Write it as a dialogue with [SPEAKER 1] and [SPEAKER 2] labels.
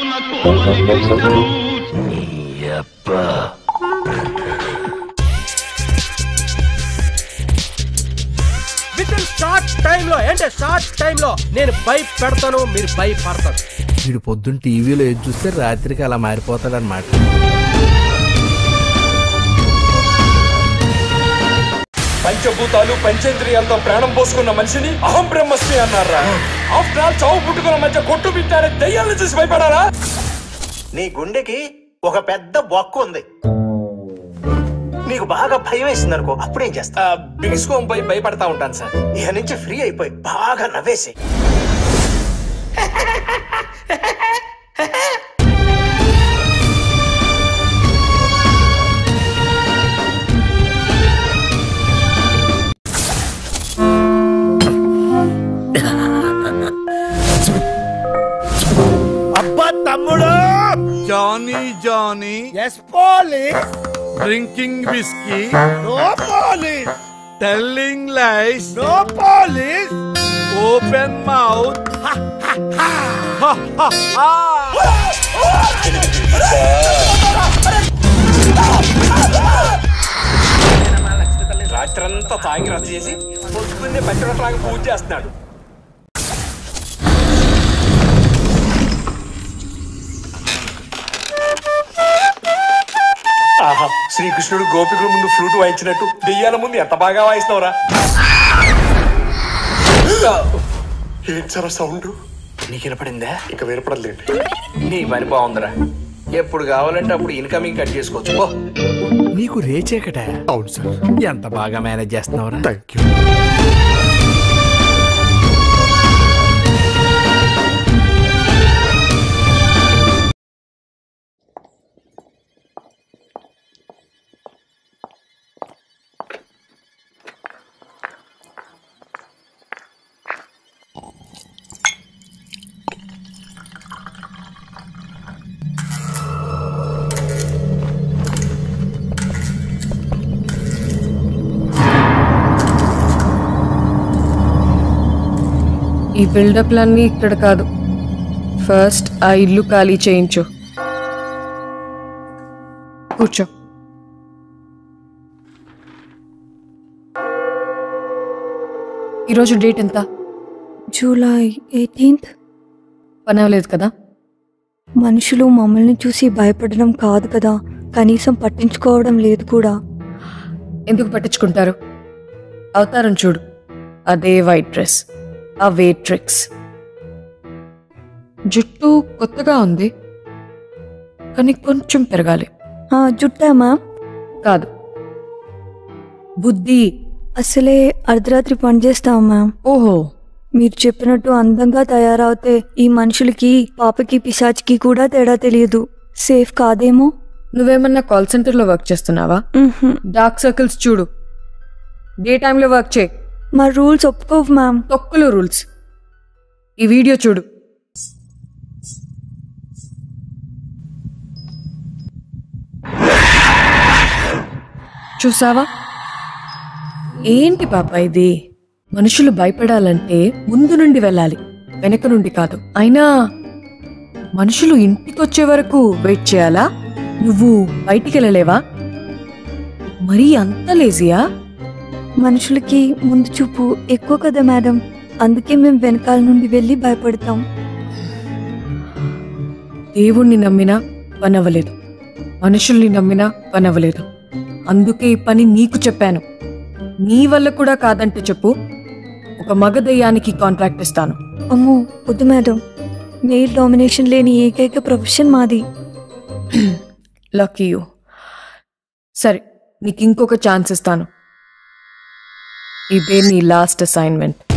[SPEAKER 1] మన కోమలి కృష్ణుడు
[SPEAKER 2] with in short టైంలో అంటే షార్ట్ టైంలో నేను భయపెడతాను మీరు భయపడతారు
[SPEAKER 3] వీడు పొద్దున్న టీవీలో ఏది చూస్తే రాత్రికి అలా మారిపోతాడనమాట
[SPEAKER 4] పంచభూతాలు పంచేంద్రియాలతో ప్రాణం పోసుకున్న మనిషిని అహం బ్రహ్మస్మి అన్నారా ఆఫ్టర్ ఆల్ చావు పుట్టుకున్న మధ్య కొట్టు బిట్టారే దయ్యాలను చూసి భయపడారా
[SPEAKER 5] నీ గుండెకి ఒక పెద్ద బొక్క ఉంది నీకు బాగా భయం వేసింది అనుకో అప్పుడేం చేస్తా
[SPEAKER 4] బిగుసుకోం పోయి భయపడతా ఉంటాను సార్
[SPEAKER 5] ఇక నుంచి ఫ్రీ అయిపోయి బాగా నవ్వేసి
[SPEAKER 3] అబ్బా తమ్ముడు
[SPEAKER 6] Johnny Johnny
[SPEAKER 3] yes police
[SPEAKER 6] drinking whisky
[SPEAKER 3] no police
[SPEAKER 6] telling lies
[SPEAKER 3] no police
[SPEAKER 6] open mouth
[SPEAKER 4] రాత్రంతా తాగి రద్దు చేసి పొద్దున్నే పంచరట్లాగా పూజ చేస్తున్నాడు ఆహా శ్రీకృష్ణుడు గోపికుల ముందు ఫ్లూట్ వాయించినట్టు దెయ్యాల ముందు ఎంత బాగా వాయిస్తున్నావురా ఏంటి సార్ సౌండ్ నీకు వినపడిందా ఇక వినపడలేండి నీ పని బాగుందిరా ఎప్పుడు కావాలంటే అప్పుడు ఇన్కమింగ్ కట్ చేసుకోవచ్చు ఓ
[SPEAKER 3] నీకు రేచేకట
[SPEAKER 6] అవును సార్
[SPEAKER 3] ఎంత బాగా మేనేజ్ చేస్తున్నావురా
[SPEAKER 6] థ్యాంక్ యూ
[SPEAKER 7] ఈ బిల్డప్లన్నీ ఇక్కడ కాదు ఫస్ట్ ఆ ఇల్లు ఖాళీ చేయించు కూర్చో ఈరోజు డేట్ ఎంత
[SPEAKER 8] జూలై ఎయిటీన్త్
[SPEAKER 7] పని అవ్వలేదు కదా
[SPEAKER 8] మనుషులు మమ్మల్ని చూసి భయపడడం కాదు కదా కనీసం పట్టించుకోవడం లేదు కూడా
[SPEAKER 7] ఎందుకు పట్టించుకుంటారు అవతారం చూడు అదే వైట్ డ్రెస్ అవే ట్రిక్స్ జుట్టు కొత్తగా ఉంది కానీ కొంచెం పెరగాలి
[SPEAKER 8] ఆ, జుట్టా మ్యామ్
[SPEAKER 7] కాదు బుద్ధి
[SPEAKER 8] అసలే అర్ధరాత్రి పని చేస్తాం మ్యామ్
[SPEAKER 7] ఓహో
[SPEAKER 8] మీరు చెప్పినట్టు అందంగా తయారవుతే ఈ మనుషులకి పాపకి పిశాచికి కూడా తేడా తెలియదు సేఫ్ కాదేమో
[SPEAKER 7] నువ్వేమన్నా కాల్ సెంటర్లో వర్క్ చేస్తున్నావా
[SPEAKER 8] మ్హూ.
[SPEAKER 7] డార్క్ సర్కిల్స్ చూడు డే టైంలో వర్క్ చేయి
[SPEAKER 8] మా రూల్స్ ఒప్పుకోవు మ్యామ్
[SPEAKER 7] తొక్కులు రూల్స్ ఈ వీడియో చూడు చూసావా ఏంటి పాప ఇది మనుషులు భయపడాలంటే ముందు నుండి వెళ్ళాలి వెనక నుండి కాదు అయినా మనుషులు ఇంటికొచ్చే వరకు వెయిట్ చేయాలా నువ్వు బయటికి వెళ్ళలేవా మరీ అంత లేజియా
[SPEAKER 8] మనుషులకి ముందు చూపు ఎక్కువ కదా మేడం అందుకే మేము వెనకాల నుండి వెళ్ళి భయపడతాం
[SPEAKER 7] దేవుణ్ణి నమ్మినా పనవ్వలేదు మనుషుల్ని నమ్మినా పనవ్వలేదు అందుకే ఈ పని నీకు చెప్పాను నీ వల్ల కూడా కాదంటే చెప్పు ఒక మగ దయ్యానికి కాంట్రాక్ట్ ఇస్తాను
[SPEAKER 8] అమ్మో వద్దు మేడం మెయిల్ డామినేషన్ లేని ఏకైక ప్రొఫెషన్ మాది
[SPEAKER 7] లక్కీ యూ సరే నీకు ఇంకొక ఛాన్స్ ఇస్తాను ఇదే నీ లాస్ట్ అసైన్మెంట్